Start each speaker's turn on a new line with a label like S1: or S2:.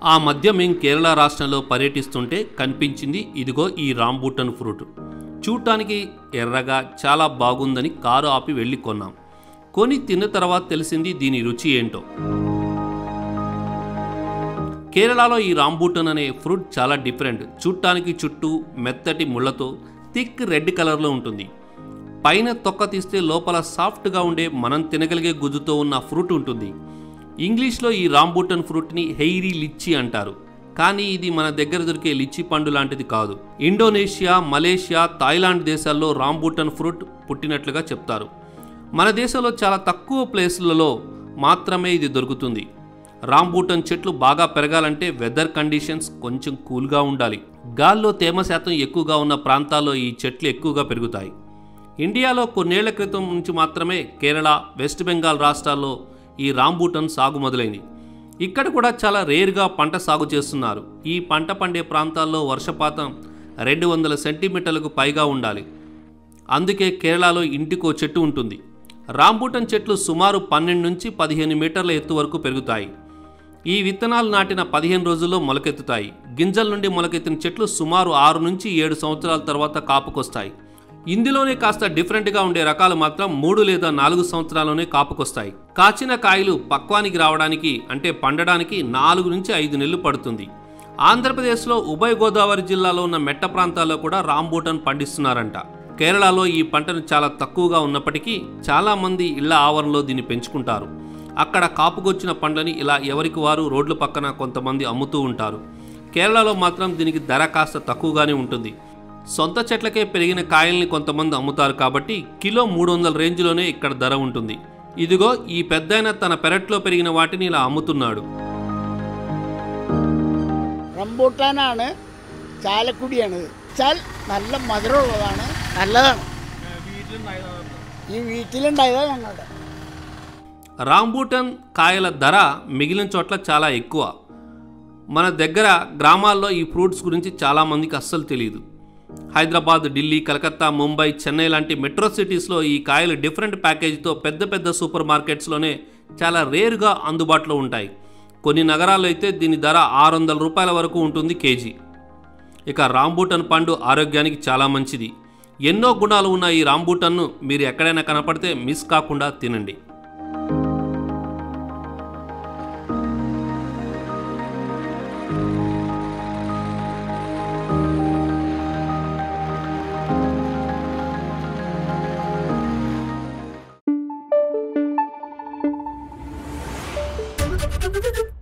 S1: ఆ మధ్య మేం కేరళ రాష్ట్రంలో పర్యటిస్తుంటే కనిపించింది ఇదిగో ఈ రాంబూటన్ ఫ్రూట్ చూడటానికి ఎర్రగా చాలా బాగుందని కారు ఆపి వెళ్ళి కొన్నాం కొని తిన్న తర్వాత తెలిసింది దీని రుచి ఏంటో కేరళలో ఈ రాంబూటన్ అనే ఫ్రూట్ చాలా డిఫరెంట్ చూడటానికి చుట్టూ మెత్తటి ముళ్ళతో థిక్ రెడ్ కలర్లో ఉంటుంది పైన తొక్క తీస్తే లోపల సాఫ్ట్గా ఉండే మనం తినగలిగే గుజ్జుతో ఉన్న ఫ్రూట్ ఉంటుంది ఇంగ్లీష్లో ఈ రాంబూటన్ ఫ్రూట్ని హెయిరీ లిచ్చి అంటారు కానీ ఇది మన దగ్గర దొరికే లిచ్చి పండు లాంటిది కాదు ఇండోనేషియా మలేషియా థాయిలాండ్ దేశాల్లో రాంబూటన్ ఫ్రూట్ పుట్టినట్లుగా చెప్తారు మన దేశంలో చాలా తక్కువ ప్లేస్లలో మాత్రమే ఇది దొరుకుతుంది రాంబూటన్ చెట్లు బాగా పెరగాలంటే వెదర్ కండిషన్స్ కొంచెం కూల్గా ఉండాలి గాల్లో తేమ శాతం ఎక్కువగా ఉన్న ప్రాంతాల్లో ఈ చెట్లు ఎక్కువగా పెరుగుతాయి ఇండియాలో కొన్నేళ్ల క్రితం నుంచి మాత్రమే కేరళ వెస్ట్ బెంగాల్ రాష్ట్రాల్లో ఈ రాంబూటన్ సాగు మొదలైంది ఇక్కడ కూడా చాలా రేర్గా పంట సాగు చేస్తున్నారు ఈ పంట పండే ప్రాంతాల్లో వర్షపాతం రెండు వందల సెంటీమీటర్లకు పైగా ఉండాలి అందుకే కేరళలో ఇంటికో చెట్టు ఉంటుంది రాంబూటన్ చెట్లు సుమారు పన్నెండు నుంచి పదిహేను మీటర్ల ఎత్తు వరకు పెరుగుతాయి ఈ విత్తనాలు నాటిన పదిహేను రోజుల్లో మొలకెత్తుతాయి గింజల నుండి మొలకెత్తిన చెట్లు సుమారు ఆరు నుంచి ఏడు సంవత్సరాల తర్వాత కాపుకొస్తాయి ఇందులోనే కాస్త డిఫరెంట్గా ఉండే రకాలు మాత్రం మూడు లేదా నాలుగు సంవత్సరాల్లోనే కాపుకొస్తాయి కాచిన కాయలు పక్వానికి రావడానికి అంటే పండడానికి నాలుగు నుంచి ఐదు నెలలు పడుతుంది ఆంధ్రప్రదేశ్లో ఉభయ గోదావరి జిల్లాలో ఉన్న మెట్ట ప్రాంతాల్లో కూడా రాంబూటన్ పండిస్తున్నారంట కేరళలో ఈ పంటను చాలా తక్కువగా ఉన్నప్పటికీ చాలామంది ఇళ్ల ఆవరణలో దీన్ని పెంచుకుంటారు అక్కడ కాపుకొచ్చిన పండ్లని ఇలా ఎవరికి వారు రోడ్ల పక్కన కొంతమంది అమ్ముతూ ఉంటారు కేరళలో మాత్రం దీనికి ధర కాస్త తక్కువగానే ఉంటుంది సొంత చెట్లకే పెరిగిన కాయల్ని కొంతమంది అమ్ముతారు కాబట్టి కిలో మూడు వందల రేంజ్లోనే ఇక్కడ ధర ఉంటుంది ఇదిగో ఈ పెద్దాయన తన పెరట్లో పెరిగిన వాటిని ఇలా അമ്മുతున్నాడు
S2: റംബൂട്ടാനാണ് ചാലക്കുടിയാണ് വെച്ചാൽ നല്ല മധുരമുള്ളതാണ് നല്ലതാണ് ഈ വീട്ടിലുണ്ടായതാണ് ഞങ്ങളുടെ
S1: రాంబూటన్ కాయల ధర మిగిలిన చోట్ల చాలా ఎక్కువ మన దగ్గర గ్రామాల్లో ఈ ఫ్రూట్స్ గురించి చాలామందికి అస్సలు తెలియదు హైదరాబాద్ ఢిల్లీ కలకత్తా ముంబై చెన్నై లాంటి మెట్రో సిటీస్లో ఈ కాయలు డిఫరెంట్ ప్యాకేజీతో పెద్ద పెద్ద సూపర్ మార్కెట్స్లోనే చాలా రేరుగా అందుబాటులో ఉంటాయి కొన్ని నగరాల్లో అయితే దీని ధర ఆరు వందల రూపాయల వరకు ఉంటుంది కేజీ ఇక రాంబూటన్ పండు ఆరోగ్యానికి చాలా మంచిది ఎన్నో గుణాలు ఉన్న ఈ రాంబూటన్ను మీరు ఎక్కడైనా కనపడితే మిస్ కాకుండా తినండి
S3: Thank you.